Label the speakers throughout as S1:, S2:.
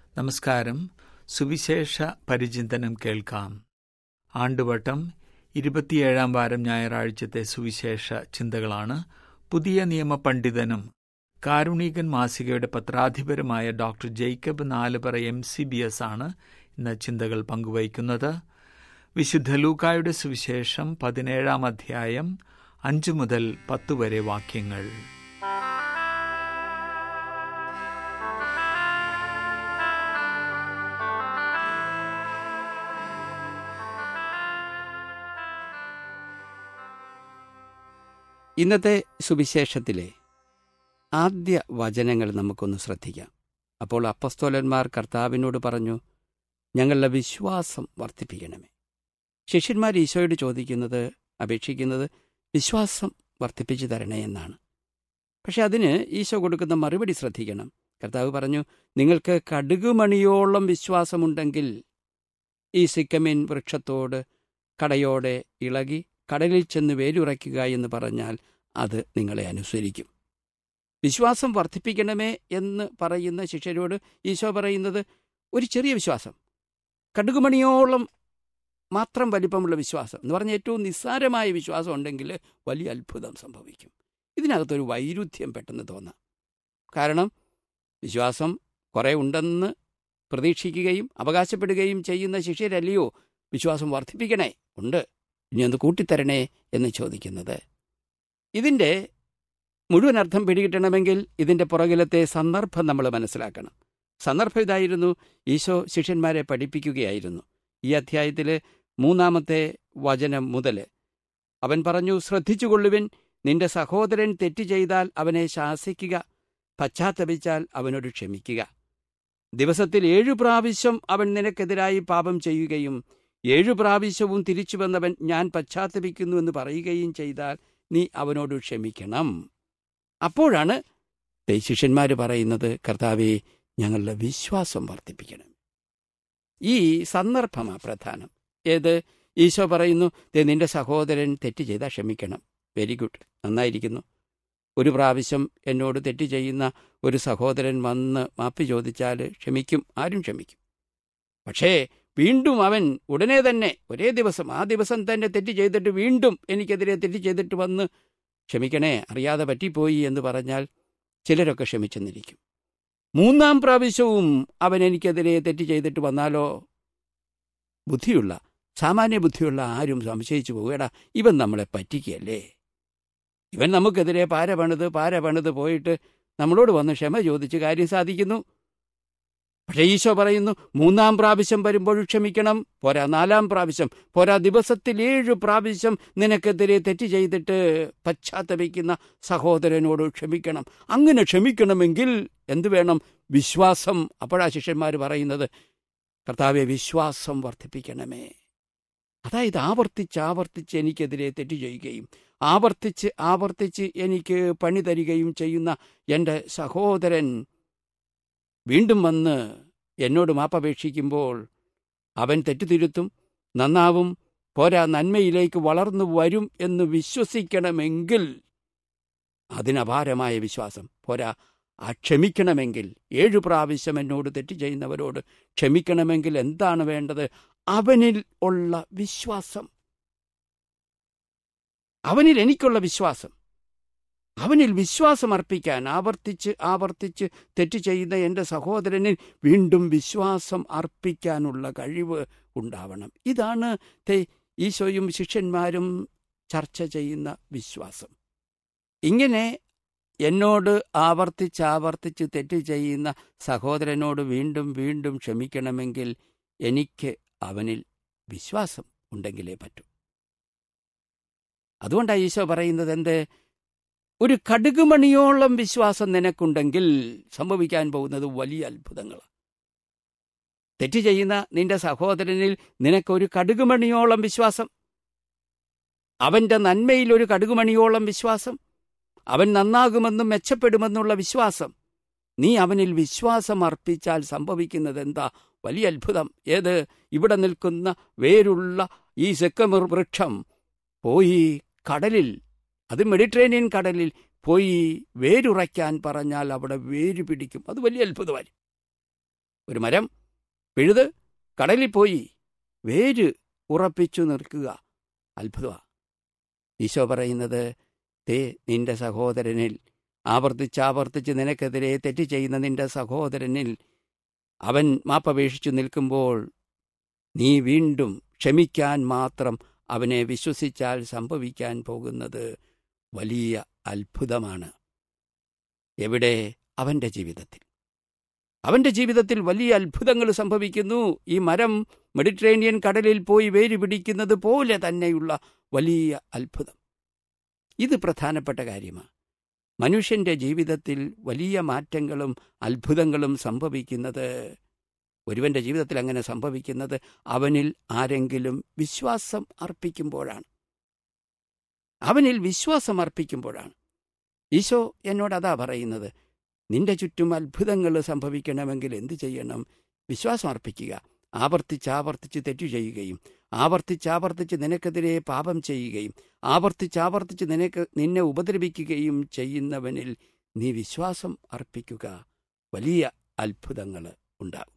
S1: നമസ്കാരം സുവിശേഷ പരിചിന്തനം കേൾക്കാം ആണ്ടുവട്ടം ഇരുപത്തിയേഴാം വാരം ഞായറാഴ്ചത്തെ സുവിശേഷ ചിന്തകളാണ് പുതിയ നിയമ പണ്ഡിതനും കാരുണികൻ മാസികയുടെ പത്രാധിപരുമായ doctor Jacob Nalupara M C B S ആണ് ഇന്ന് ചിന്തകൾ പങ്കുവയ്ക്കുന്നത് വിശുദ്ധ ലൂക്കായുടെ സുവിശേഷം പതിനേഴാം അധ്യായം അഞ്ചു മുതൽ പത്ത് വരെ വാക്യങ്ങൾ
S2: ഇന്നത്തെ സുവിശേഷത്തിലെ ആദ്യ വചനങ്ങൾ നമുക്കൊന്ന് ശ്രദ്ധിക്കാം അപ്പോൾ അപ്പസ്തോലന്മാർ കർത്താവിനോട് പറഞ്ഞു ഞങ്ങളുടെ വിശ്വാസം വർദ്ധിപ്പിക്കണമേ ശിഷ്യന്മാർ ഈശോയോട് ചോദിക്കുന്നത് അപേക്ഷിക്കുന്നത് വിശ്വാസം വർദ്ധിപ്പിച്ചു തരണേ എന്നാണ് പക്ഷെ അതിന് ഈശോ കൊടുക്കുന്ന മറുപടി ശ്രദ്ധിക്കണം കർത്താവ് പറഞ്ഞു നിങ്ങൾക്ക് കടുകുമണിയോളം വിശ്വാസമുണ്ടെങ്കിൽ ഈ സിക്കമിൻ വൃക്ഷത്തോട് കടയോടെ ഇളകി കടലിൽ ചെന്ന് വേരുറയ്ക്കുക എന്ന് പറഞ്ഞാൽ അത് നിങ്ങളെ അനുസരിക്കും വിശ്വാസം വർദ്ധിപ്പിക്കണമേ എന്ന് പറയുന്ന ശിഷ്യരോട് ഈശോ പറയുന്നത് ഒരു ചെറിയ വിശ്വാസം കടുകുമണിയോളം മാത്രം വലിപ്പമുള്ള വിശ്വാസം എന്ന് പറഞ്ഞ ഏറ്റവും നിസ്സാരമായ വിശ്വാസം ഉണ്ടെങ്കിൽ വലിയ അത്ഭുതം സംഭവിക്കും ഇതിനകത്തൊരു വൈരുദ്ധ്യം പെട്ടെന്ന് തോന്നാം കാരണം വിശ്വാസം കുറേ ഉണ്ടെന്ന് പ്രതീക്ഷിക്കുകയും അവകാശപ്പെടുകയും ചെയ്യുന്ന ശിഷ്യരല്ലയോ വിശ്വാസം വർദ്ധിപ്പിക്കണേ ഉണ്ട് ഇനി ഒന്ന് കൂട്ടിത്തരണേ എന്ന് ചോദിക്കുന്നത് ഇതിൻ്റെ മുഴുവൻ അർത്ഥം പിടികിട്ടണമെങ്കിൽ ഇതിൻ്റെ പുറകിലത്തെ സന്ദർഭം നമ്മൾ മനസ്സിലാക്കണം സന്ദർഭം ഇതായിരുന്നു ഈശോ ശിഷ്യന്മാരെ പഠിപ്പിക്കുകയായിരുന്നു ഈ അധ്യായത്തിൽ മൂന്നാമത്തെ വചനം മുതൽ അവൻ പറഞ്ഞു ശ്രദ്ധിച്ചുകൊള്ളുവിൻ നിന്റെ സഹോദരൻ തെറ്റ് ചെയ്താൽ അവനെ ശാസിക്കുക പശ്ചാത്തപിച്ചാൽ അവനോട് ക്ഷമിക്കുക ദിവസത്തിൽ ഏഴു പ്രാവശ്യം അവൻ നിനക്കെതിരായി പാപം ചെയ്യുകയും ഏഴു പ്രാവശ്യവും തിരിച്ചു വന്നവൻ ഞാൻ പശ്ചാത്തപിക്കുന്നു എന്ന് പറയുകയും ചെയ്താൽ നീ അവനോട് ക്ഷമിക്കണം അപ്പോഴാണ് ശിഷ്യന്മാർ പറയുന്നത് കർത്താവെ ഞങ്ങളുടെ വിശ്വാസം വർദ്ധിപ്പിക്കണം ഈ സന്ദർഭമാണ് പ്രധാനം ഏത് ഈശോ പറയുന്നു ദേ നിന്റെ സഹോദരൻ തെറ്റ് ചെയ്താൽ ക്ഷമിക്കണം വെരി ഗുഡ് നന്നായിരിക്കുന്നു ഒരു പ്രാവശ്യം എന്നോട് തെറ്റ് ചെയ്യുന്ന ഒരു സഹോദരൻ വന്ന് മാപ്പി ചോദിച്ചാൽ ക്ഷമിക്കും ആരും ക്ഷമിക്കും പക്ഷേ വീണ്ടും അവൻ ഉടനെ തന്നെ ഒരേ ദിവസം ആ ദിവസം തന്നെ തെറ്റ് ചെയ്തിട്ട് വീണ്ടും എനിക്കെതിരെ തെറ്റ് ചെയ്തിട്ട് വന്ന് ക്ഷമിക്കണേ അറിയാതെ പറ്റിപ്പോയി എന്ന് പറഞ്ഞാൽ ചിലരൊക്കെ ക്ഷമിച്ചെന്നിരിക്കും മൂന്നാം പ്രാവശ്യവും അവൻ എനിക്കെതിരെ തെറ്റ് ചെയ്തിട്ട് വന്നാലോ ബുദ്ധിയുള്ള സാമാന്യ ബുദ്ധിയുള്ള ആരും സംശയിച്ചു പോവുകടാ ഇവൻ നമ്മളെ പറ്റിക്കുകയല്ലേ ഇവൻ നമുക്കെതിരെ പാര പണിത് പാര പണിത് പോയിട്ട് നമ്മളോട് വന്ന് ക്ഷമ ചോദിച്ച് കാര്യം സാധിക്കുന്നു പക്ഷേ ഈശോ പറയുന്നു മൂന്നാം പ്രാവശ്യം വരുമ്പോഴും ക്ഷമിക്കണം പോരാ നാലാം പ്രാവശ്യം പോരാ ദിവസത്തിൽ ഏഴു പ്രാവശ്യം നിനക്കെതിരെ തെറ്റ് ചെയ്തിട്ട് പശ്ചാത്തപിക്കുന്ന സഹോദരനോട് ക്ഷമിക്കണം അങ്ങനെ ക്ഷമിക്കണമെങ്കിൽ എന്തു വേണം വിശ്വാസം അപ്പോഴാ ശിഷ്യന്മാർ പറയുന്നത് കർത്താവെ വിശ്വാസം വർദ്ധിപ്പിക്കണമേ അതായത് ആവർത്തിച്ച് ആവർത്തിച്ച് എനിക്കെതിരെ തെറ്റ് ചെയ്യുകയും ആവർത്തിച്ച് ആവർത്തിച്ച് എനിക്ക് പണി തരികയും ചെയ്യുന്ന എൻ്റെ സഹോദരൻ വീണ്ടും വന്ന് എന്നോട് മാപ്പപേക്ഷിക്കുമ്പോൾ അവൻ തെറ്റുതിരുത്തും നന്നാവും പോരാ നന്മയിലേക്ക് വളർന്നു വരും എന്ന് വിശ്വസിക്കണമെങ്കിൽ അതിനപാരമായ വിശ്വാസം പോരാ ആ ക്ഷമിക്കണമെങ്കിൽ ഏഴു പ്രാവശ്യം എന്നോട് തെറ്റ് ചെയ്യുന്നവരോട് ക്ഷമിക്കണമെങ്കിൽ എന്താണ് വേണ്ടത് അവനിൽ ഉള്ള വിശ്വാസം അവനിൽ എനിക്കുള്ള വിശ്വാസം അവനിൽ വിശ്വാസം അർപ്പിക്കാൻ ആവർത്തിച്ച് ആവർത്തിച്ച് തെറ്റ് ചെയ്യുന്ന എൻ്റെ സഹോദരനിൽ വീണ്ടും വിശ്വാസം അർപ്പിക്കാനുള്ള കഴിവ് ഉണ്ടാവണം ഇതാണ് ഈശോയും ശിഷ്യന്മാരും ചർച്ച ചെയ്യുന്ന വിശ്വാസം ഇങ്ങനെ എന്നോട് ആവർത്തിച്ച് ആവർത്തിച്ച് തെറ്റ് ചെയ്യുന്ന സഹോദരനോട് വീണ്ടും വീണ്ടും ക്ഷമിക്കണമെങ്കിൽ എനിക്ക് അവനിൽ വിശ്വാസം ഉണ്ടെങ്കിലേ പറ്റൂ അതുകൊണ്ടാണ് ഈശോ പറയുന്നത് എന്ത് ഒരു കടുകുമണിയോളം വിശ്വാസം നിനക്കുണ്ടെങ്കിൽ സംഭവിക്കാൻ പോകുന്നത് വലിയ അത്ഭുതങ്ങളാണ് തെറ്റ് ചെയ്യുന്ന നിന്റെ സഹോദരനിൽ നിനക്കൊരു കടുകുമണിയോളം വിശ്വാസം അവന്റെ നന്മയിൽ ഒരു കടുകുമണിയോളം വിശ്വാസം അവൻ നന്നാകുമെന്നും മെച്ചപ്പെടുമെന്നുള്ള വിശ്വാസം നീ അവനിൽ വിശ്വാസം അർപ്പിച്ചാൽ സംഭവിക്കുന്നത് എന്താ വലിയ അത്ഭുതം ഏത് ഇവിടെ നിൽക്കുന്ന വേരുള്ള ഈ സെക്കമിർ വൃക്ഷം പോയി കടലിൽ അത് മെഡിറ്ററേനിയൻ കടലിൽ പോയി വേരുറയ്ക്കാൻ പറഞ്ഞാൽ അവിടെ വേര് പിടിക്കും അത് വലിയ അത്ഭുതമായി ഒരു മരം പിഴുത് കടലിൽ പോയി വേര് ഉറപ്പിച്ചു നിൽക്കുക അത്ഭുതമാണ് ഈശോ പറയുന്നത് തേ നിന്റെ സഹോദരനിൽ ആവർത്തിച്ചാവർത്തിച്ച് നിനക്കെതിരെ തെറ്റ് ചെയ്യുന്ന നിന്റെ സഹോദരനിൽ അവൻ മാപ്പപേക്ഷിച്ചു നിൽക്കുമ്പോൾ നീ വീണ്ടും ക്ഷമിക്കാൻ മാത്രം അവനെ വിശ്വസിച്ചാൽ സംഭവിക്കാൻ പോകുന്നത് വലിയ അത്ഭുതമാണ് എവിടെ അവന്റെ ജീവിതത്തിൽ അവന്റെ ജീവിതത്തിൽ വലിയ അത്ഭുതങ്ങൾ സംഭവിക്കുന്നു ഈ മരം മെഡിറ്ററേനിയൻ കടലിൽ പോയി വേര് പിടിക്കുന്നത് പോലെ തന്നെയുള്ള വലിയ അത്ഭുതം ഇത് പ്രധാനപ്പെട്ട കാര്യമാണ് മനുഷ്യന്റെ ജീവിതത്തിൽ വലിയ മാറ്റങ്ങളും അത്ഭുതങ്ങളും സംഭവിക്കുന്നത് ഒരുവന്റെ ജീവിതത്തിൽ അങ്ങനെ സംഭവിക്കുന്നത് അവനിൽ ആരെങ്കിലും വിശ്വാസം അർപ്പിക്കുമ്പോഴാണ് അവനിൽ വിശ്വാസം അർപ്പിക്കുമ്പോഴാണ് ഈശോ എന്നോട് അതാ പറയുന്നത് നിന്റെ ചുറ്റും അത്ഭുതങ്ങൾ സംഭവിക്കണമെങ്കിൽ എന്തു ചെയ്യണം വിശ്വാസം അർപ്പിക്കുക ആവർത്തിച്ചാവർത്തിച്ച് തെറ്റു ചെയ്യുകയും ആവർത്തിച്ചാവർത്തിച്ച് നിനക്കെതിരെ പാപം ചെയ്യുകയും ആവർത്തിച്ചാവർത്തിച്ച് നിനക്ക് നിന്നെ ഉപദ്രവിക്കുകയും ചെയ്യുന്നവനിൽ നീ വിശ്വാസം അർപ്പിക്കുക വലിയ അത്ഭുതങ്ങൾ ഉണ്ടാകും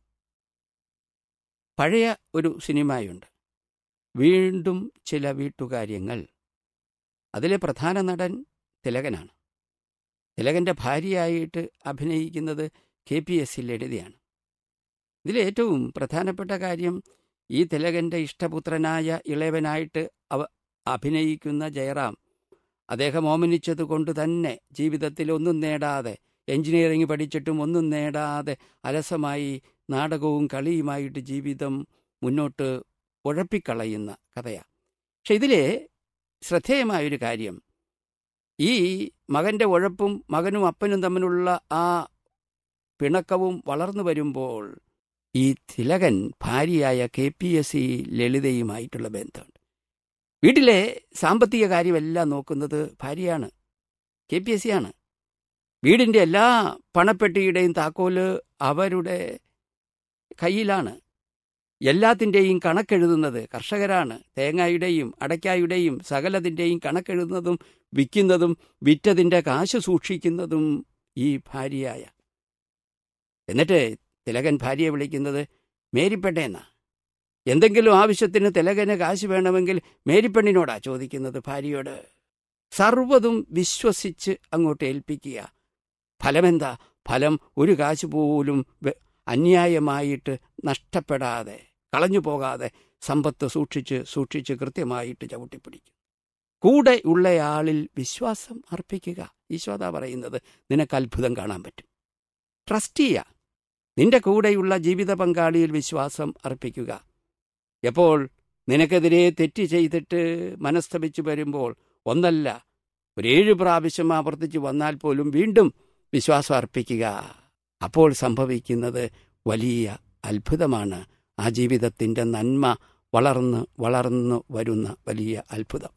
S2: പഴയ ഒരു സിനിമയുണ്ട് വീണ്ടും ചില വീട്ടുകാര്യങ്ങൾ അതിലെ പ്രധാന നടൻ തിലകനാണ് തിലകന്റെ ഭാര്യയായിട്ട് അഭിനയിക്കുന്നത് കെ പി എസ് ലളിതയാണ് ഇതിലേറ്റവും പ്രധാനപ്പെട്ട കാര്യം ഈ തിലകന്റെ ഇഷ്ടപുത്രനായ ഇളയവനായിട്ട് അവ അഭിനയിക്കുന്ന ജയറാം അദ്ദേഹം ഓമനിച്ചത് കൊണ്ട് തന്നെ ജീവിതത്തിൽ ഒന്നും നേടാതെ എഞ്ചിനീയറിംഗ് പഠിച്ചിട്ടും ഒന്നും നേടാതെ അലസമായി നാടകവും കളിയുമായിട്ട് ജീവിതം മുന്നോട്ട് ഉഴപ്പിക്കളയുന്ന കഥയാണ് പക്ഷെ ഇതിലെ ശ്രദ്ധേയമായൊരു കാര്യം ഈ മകന്റെ ഉഴപ്പും മകനും അപ്പനും തമ്മിലുള്ള ആ പിണക്കവും വളർന്നു വരുമ്പോൾ ഈ തിലകൻ ഭാര്യയായ കെ പി എസ് സി ലളിതയുമായിട്ടുള്ള ബന്ധമുണ്ട് വീട്ടിലെ സാമ്പത്തിക കാര്യമെല്ലാം നോക്കുന്നത് ഭാര്യയാണ് കെ പി എസ് സി ആണ് വീടിൻ്റെ എല്ലാ പണപ്പെട്ടിയുടെയും താക്കോല് അവരുടെ കയ്യിലാണ് എല്ലാത്തിൻ്റെയും കണക്കെഴുതുന്നത് കർഷകരാണ് തേങ്ങയുടെയും അടയ്ക്കായുടെയും സകലതിൻ്റെയും കണക്കെഴുതുന്നതും വിൽക്കുന്നതും വിറ്റതിൻ്റെ കാശ് സൂക്ഷിക്കുന്നതും ഈ ഭാര്യയായ എന്നിട്ട് തിലകൻ ഭാര്യയെ വിളിക്കുന്നത് മേരിപ്പെണ്ണേന്നാ എന്തെങ്കിലും ആവശ്യത്തിന് തിലകന് കാശ് വേണമെങ്കിൽ മേരിപ്പെണ്ണിനോടാ ചോദിക്കുന്നത് ഭാര്യയോട് സർവ്വതും വിശ്വസിച്ച് അങ്ങോട്ട് ഏൽപ്പിക്കുക ഫലമെന്താ ഫലം ഒരു കാശ് പോലും അന്യായമായിട്ട് നഷ്ടപ്പെടാതെ കളഞ്ഞു പോകാതെ സമ്പത്ത് സൂക്ഷിച്ച് സൂക്ഷിച്ച് കൃത്യമായിട്ട് ചവിട്ടിപ്പിടിക്കും കൂടെ ഉള്ളയാളിൽ വിശ്വാസം അർപ്പിക്കുക ഈശോദ പറയുന്നത് നിനക്ക് അത്ഭുതം കാണാൻ പറ്റും ട്രസ്റ്റ് ചെയ്യുക നിന്റെ കൂടെയുള്ള ജീവിത പങ്കാളിയിൽ വിശ്വാസം അർപ്പിക്കുക എപ്പോൾ നിനക്കെതിരെ തെറ്റ് ചെയ്തിട്ട് മനസ്തപിച്ചു വരുമ്പോൾ ഒന്നല്ല ഒരേഴ് പ്രാവശ്യം ആവർത്തിച്ച് വന്നാൽ പോലും വീണ്ടും വിശ്വാസം അർപ്പിക്കുക അപ്പോൾ സംഭവിക്കുന്നത് വലിയ അത്ഭുതമാണ് ആ ജീവിതത്തിൻ്റെ നന്മ വളർന്ന് വളർന്നു വരുന്ന വലിയ അത്ഭുതം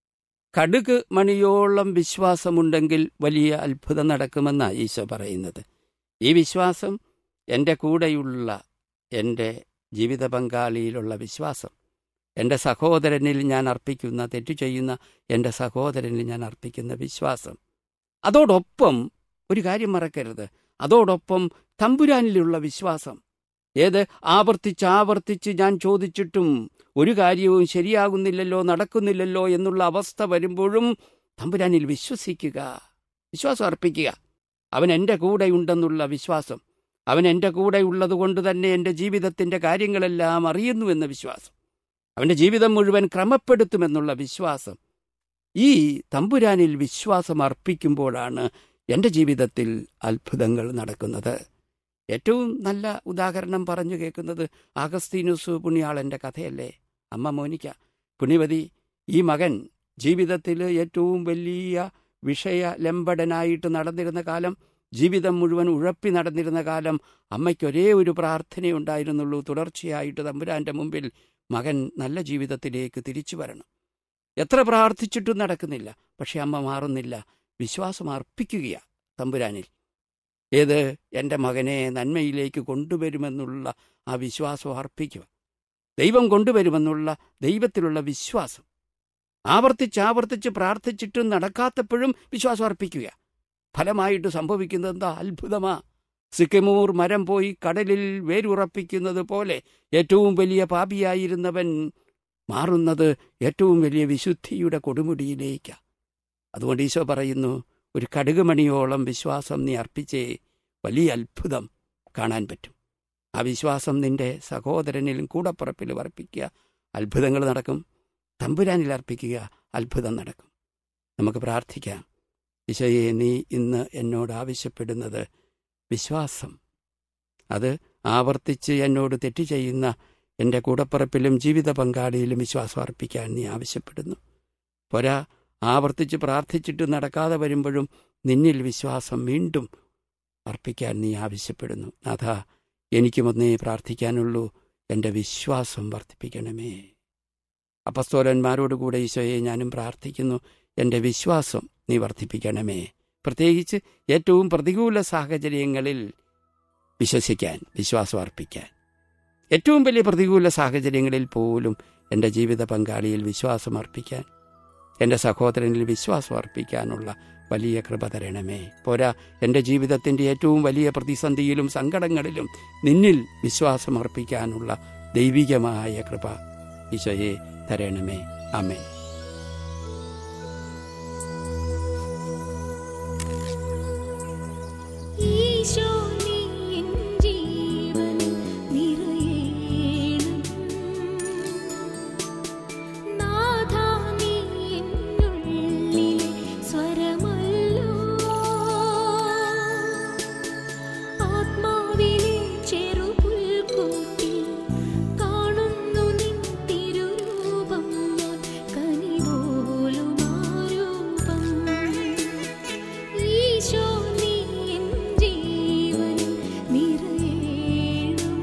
S2: കടുക് മണിയോളം വിശ്വാസമുണ്ടെങ്കിൽ വലിയ അത്ഭുതം നടക്കുമെന്നാണ് ഈശോ പറയുന്നത് ഈ വിശ്വാസം എൻ്റെ കൂടെയുള്ള എൻ്റെ ജീവിത പങ്കാളിയിലുള്ള വിശ്വാസം എൻ്റെ സഹോദരനിൽ ഞാൻ അർപ്പിക്കുന്ന തെറ്റു ചെയ്യുന്ന എൻ്റെ സഹോദരനിൽ ഞാൻ അർപ്പിക്കുന്ന വിശ്വാസം അതോടൊപ്പം ഒരു കാര്യം മറക്കരുത് അതോടൊപ്പം തമ്പുരാനിലുള്ള വിശ്വാസം ഏത് ആവർത്തിച്ചാവർത്തിച്ച് ഞാൻ ചോദിച്ചിട്ടും ഒരു കാര്യവും ശരിയാകുന്നില്ലല്ലോ നടക്കുന്നില്ലല്ലോ എന്നുള്ള അവസ്ഥ വരുമ്പോഴും തമ്പുരാനിൽ വിശ്വസിക്കുക വിശ്വാസം അർപ്പിക്കുക അവൻ എൻ്റെ കൂടെയുണ്ടെന്നുള്ള വിശ്വാസം അവൻ എൻ്റെ കൂടെ ഉള്ളതുകൊണ്ട് തന്നെ എൻ്റെ ജീവിതത്തിൻ്റെ കാര്യങ്ങളെല്ലാം അറിയുന്നുവെന്ന വിശ്വാസം അവൻ്റെ ജീവിതം മുഴുവൻ ക്രമപ്പെടുത്തുമെന്നുള്ള വിശ്വാസം ഈ തമ്പുരാനിൽ വിശ്വാസം അർപ്പിക്കുമ്പോഴാണ് എൻ്റെ ജീവിതത്തിൽ അത്ഭുതങ്ങൾ നടക്കുന്നത് ഏറ്റവും നല്ല ഉദാഹരണം പറഞ്ഞു കേൾക്കുന്നത് അഗസ്തീനുസ് പുണ്യാളൻ്റെ കഥയല്ലേ അമ്മ മോനിക്ക പുണ്യവതി ഈ മകൻ ജീവിതത്തിൽ ഏറ്റവും വലിയ വിഷയലംബടനായിട്ട് നടന്നിരുന്ന കാലം ജീവിതം മുഴുവൻ ഉഴപ്പി നടന്നിരുന്ന കാലം അമ്മയ്ക്ക് ഒരേ ഒരു പ്രാർത്ഥനയുണ്ടായിരുന്നുള്ളൂ തുടർച്ചയായിട്ട് തമ്പുരാന്റെ മുമ്പിൽ മകൻ നല്ല ജീവിതത്തിലേക്ക് തിരിച്ചു വരണം എത്ര പ്രാർത്ഥിച്ചിട്ടും നടക്കുന്നില്ല പക്ഷെ അമ്മ മാറുന്നില്ല വിശ്വാസം അർപ്പിക്കുകയാ തമ്പുരാനിൽ ഏത് എൻ്റെ മകനെ നന്മയിലേക്ക് കൊണ്ടുവരുമെന്നുള്ള ആ വിശ്വാസം അർപ്പിക്കുക ദൈവം കൊണ്ടുവരുമെന്നുള്ള ദൈവത്തിലുള്ള വിശ്വാസം ആവർത്തിച്ചാവർത്തിച്ച് പ്രാർത്ഥിച്ചിട്ടും നടക്കാത്തപ്പോഴും വിശ്വാസം അർപ്പിക്കുക ഫലമായിട്ട് സംഭവിക്കുന്നത് എന്താ അത്ഭുതമാ സിക്കിമൂർ മരം പോയി കടലിൽ വേരുറപ്പിക്കുന്നത് പോലെ ഏറ്റവും വലിയ പാപിയായിരുന്നവൻ മാറുന്നത് ഏറ്റവും വലിയ വിശുദ്ധിയുടെ കൊടുമുടിയിലേക്കാണ് അതുകൊണ്ട് ഈശോ പറയുന്നു ഒരു കടുകുമണിയോളം വിശ്വാസം നീ അർപ്പിച്ചേ വലിയ അത്ഭുതം കാണാൻ പറ്റും ആ വിശ്വാസം നിന്റെ സഹോദരനിലും കൂടപ്പുറപ്പിലും അർപ്പിക്കുക അത്ഭുതങ്ങൾ നടക്കും തമ്പുരാനിൽ അർപ്പിക്കുക അത്ഭുതം നടക്കും നമുക്ക് പ്രാർത്ഥിക്കാം ഈശോയെ നീ ഇന്ന് എന്നോട് ആവശ്യപ്പെടുന്നത് വിശ്വാസം അത് ആവർത്തിച്ച് എന്നോട് തെറ്റ് ചെയ്യുന്ന എൻ്റെ കൂടപ്പുറപ്പിലും ജീവിത പങ്കാളിയിലും വിശ്വാസം അർപ്പിക്കാൻ നീ ആവശ്യപ്പെടുന്നു പോരാ ആവർത്തിച്ച് പ്രാർത്ഥിച്ചിട്ട് നടക്കാതെ വരുമ്പോഴും നിന്നിൽ വിശ്വാസം വീണ്ടും അർപ്പിക്കാൻ നീ ആവശ്യപ്പെടുന്നു നാഥ എനിക്കുമൊന്നേ പ്രാർത്ഥിക്കാനുള്ളൂ എൻ്റെ വിശ്വാസം വർദ്ധിപ്പിക്കണമേ അപ്പസ്തോലന്മാരോടുകൂടെ ഈശോയെ ഞാനും പ്രാർത്ഥിക്കുന്നു എൻ്റെ വിശ്വാസം നീ വർദ്ധിപ്പിക്കണമേ പ്രത്യേകിച്ച് ഏറ്റവും പ്രതികൂല സാഹചര്യങ്ങളിൽ വിശ്വസിക്കാൻ വിശ്വാസം അർപ്പിക്കാൻ ഏറ്റവും വലിയ പ്രതികൂല സാഹചര്യങ്ങളിൽ പോലും എൻ്റെ ജീവിത പങ്കാളിയിൽ വിശ്വാസം അർപ്പിക്കാൻ എൻ്റെ സഹോദരനിൽ വിശ്വാസം അർപ്പിക്കാനുള്ള വലിയ കൃപ തരണമേ പോരാ എൻ്റെ ജീവിതത്തിൻ്റെ ഏറ്റവും വലിയ പ്രതിസന്ധിയിലും സങ്കടങ്ങളിലും നിന്നിൽ വിശ്വാസം അർപ്പിക്കാനുള്ള ദൈവികമായ കൃപ ഈശോയെ തരണമേ അമേ
S3: ഈശോ നീ എൻ ജീവൻ നിറയേണം നാഥാ നീ എന്നുള്ളിലെ സ്വരമല്ലോ ആത്മാവിലെ ചെറുപുൽക്കൂട്ടിൽ കാണുന്നു നിൻ തിരുരൂപം ഞാൻ കനിപോലും ആ രൂപം ഈശോ നീ എൻ ജീവൻ നിറയേണം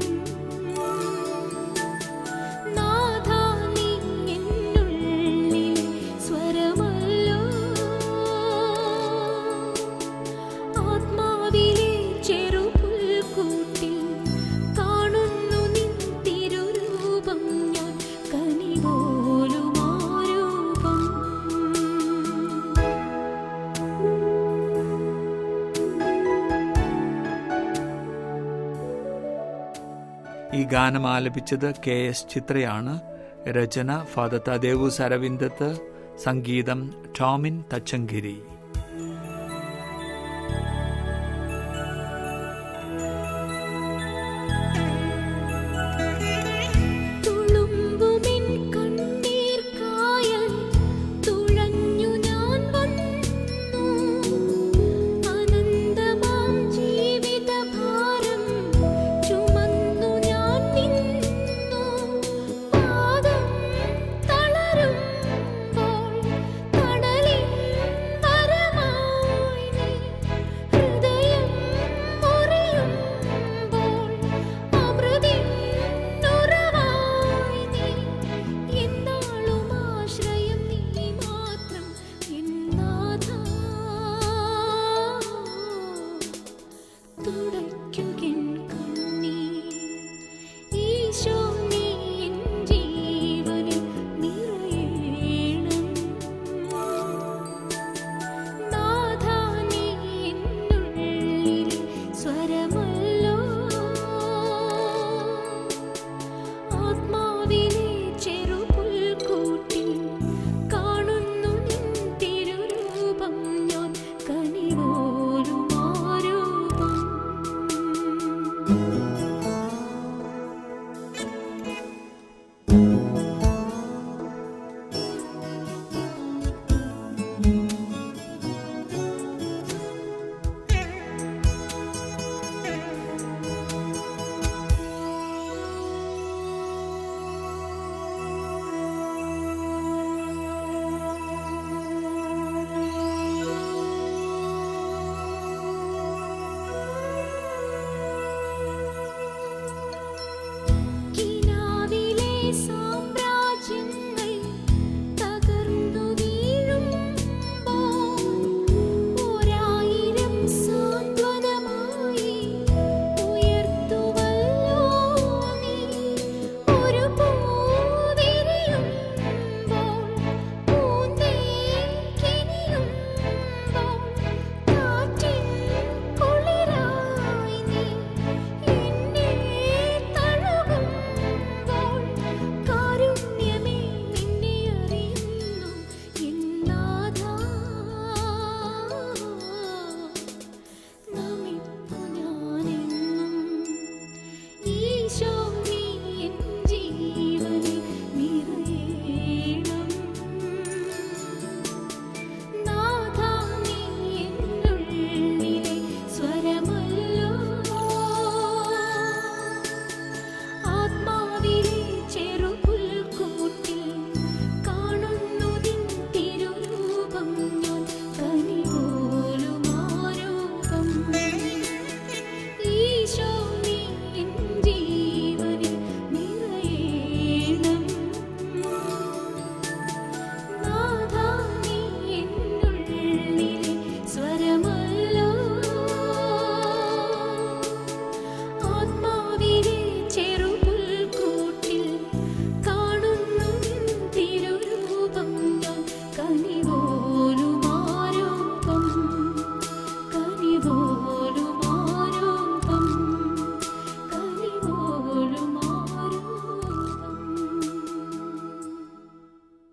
S3: നാഥാ നീ എന്നുള്ളിലെ സ്വരമല്ലോ ആത്മാവിലെ ചെറുപുൽക്കൂട്ടിൽ കാണുന്നു നിൻ തിരുരൂപം ഞാൻ കനിപോലും ആ രൂപം
S1: ഈ ഗാനം ആലപിച്ചത് കെ എസ് ചിത്രയാണ് രചന ഫാദർ തദേവു സരവിന്ദത്ത് സംഗീതം ടോമിൻ തച്ചങ്കിരി
S3: തുളുമ്പുമിൻ കണ്ണീർ കായൽ തുഴഞ്ഞു ഞാൻ വന്നു അനന്തമാം ജീവിതഭാരം ചുമന്നു ഞാൻ നിന്നു പാദം തളരുമ്പോൾ തണലിൻ വരമായി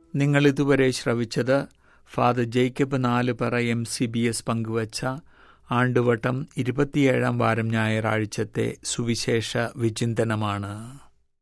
S1: നിങ്ങൾ ഇതുവരെ ശ്രവിച്ചത് father Jacob Nalupara M C B S പങ്കുവച്ച ആണ്ടുവട്ടം ഇരുപത്തിയേഴാം വാരം ഞായറാഴ്ചത്തെ സുവിശേഷ വിചിന്തനമാണ്